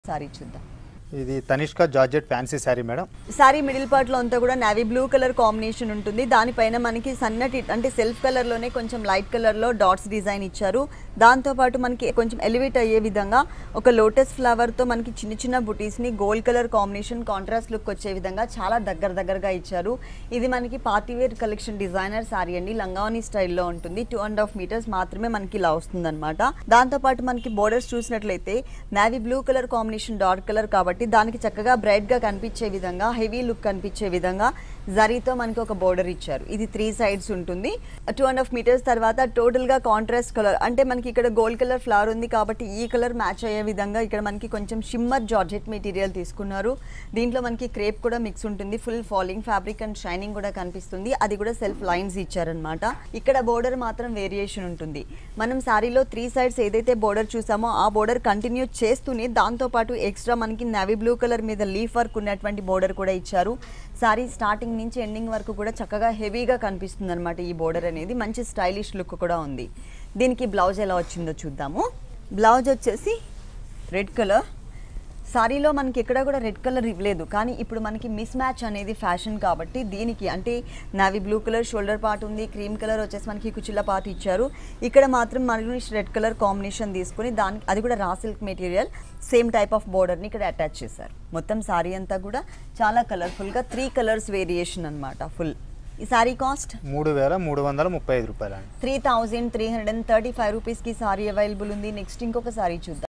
sorry చూద్దాం ఇది Tanishka georgette fancy sari madam sari middle part లో అంతా కూడా నావీ బ్లూ కలర్ కాంబినేషన్ ఉంటుంది దానిపైన మనకి సన్నటి అంటే సెల్ఫ్ కలర్ లోనే కొంచెం లైట్ కలర్ లో డాట్స్ డిజైన్ ఇచ్చారు దాంతో పాటు మనకి కొంచెం ఎలివేట్ అయ్యే విధంగా ఒక లోటస్ ఫ్లవర్ తో మనకి చిన్న చిన్న బుటీస్ ని gold colour combination contrast look వచ్చే విధంగా చాలా దగ్గర దగ్గరగా ఇచ్చారు ఇది మనకి party wear collection designer sari అండి లంగావని స్టైల్లో ఉంటుంది టూ అండ్ హాఫ్ మీటర్స్ మాత్రమే మనకి ఇలా వస్తుంది అనమాట దాంతో పాటు మనకి బోర్డర్స్ చూసినట్లయితే navy blue colour combination dark colour కాబట్టి దానికి చక్కగా బ్రైట్ గా కనిపించే విధంగా హెవీ లుక్ కనిపించే విధంగా జరీతో మనకి ఒక బోర్డర్ ఇచ్చారు ఇది త్రీ సైడ్స్ ఉంటుంది టూ అండ్ హాఫ్ మీటర్స్ తర్వాత టోటల్ గా కాంట్రాస్ట్ కలర్ అంటే మనకి ఇక్కడ గోల్డ్ కలర్ ఫ్లవర్ ఉంది కాబట్టి ఈ కలర్ మ్యాచ్ అయ్యే విధంగా ఇక్కడ మనకి కొంచెం షిమ్మర్ జార్జెట్ మెటీరియల్ తీసుకున్నారు దీంట్లో మనకి క్రేప్ కూడా మిక్స్ ఉంటుంది full falling fabric and shining కూడా కనిపిస్తుంది అది కూడా సెల్ఫ్ లైన్స్ ఇచ్చారనమాట ఇక్కడ బోర్డర్ మాత్రం వేరియేషన్ ఉంటుంది మనం శారీలో త్రీ సైడ్స్ ఏదైతే బోర్డర్ చూసామో ఆ బోర్డర్ కంటిన్యూ చేస్తూనే దాంతో పాటు ఎక్స్ట్రా మనకి నావీ బ్లూ కలర్ మీద లీఫ్ వర్క్ ఉన్నటువంటి బోర్డర్ కూడా ఇచ్చారు శారీ స్టార్టింగ్ నుంచి ఎండింగ్ వరకు కూడా చక్కగా హెవీగా కనిపిస్తుంది అనమాట ఈ బోర్డర్ అనేది మంచి స్టైలిష్ లుక్ కూడా ఉంది దీనికి బ్లౌజ్ ఎలా వచ్చిందో చూద్దాము బ్లౌజ్ వచ్చేసి రెడ్ కలర్ సారీలో మనకి ఎక్కడ కూడా రెడ్ కలర్ ఇవ్వలేదు కానీ ఇప్పుడు మనకి మిస్ మ్యాచ్ అనేది ఫ్యాషన్ కాబట్టి దీనికి అంటే navy blue colour shoulder part ఉంది క్రీమ్ కలర్ వచ్చేసి మనకి కుచిల్ల పార్ట్ ఇచ్చారు ఇక్కడ మాత్రం మనకి రెడ్ కలర్ కాంబినేషన్ తీసుకుని దానికి అది కూడా raw silk material same type of బోర్డర్ని ఇక్కడ అటాచ్ చేశారు మొత్తం సారీ అంతా కూడా చాలా కలర్ఫుల్గా త్రీ కలర్స్ వేరియేషన్ అన్నమాట ఫుల్ ఈ సారీ కాస్ట్ మూడు వేల మూడు వందల ముప్పై ఐదు రూపాయలు అండి three thousand three hundred and thirty five రూపీస్కి సారీ అవైలబుల్ ఉంది నెక్స్ట్ ఇంకొక సారీ చూద్దాం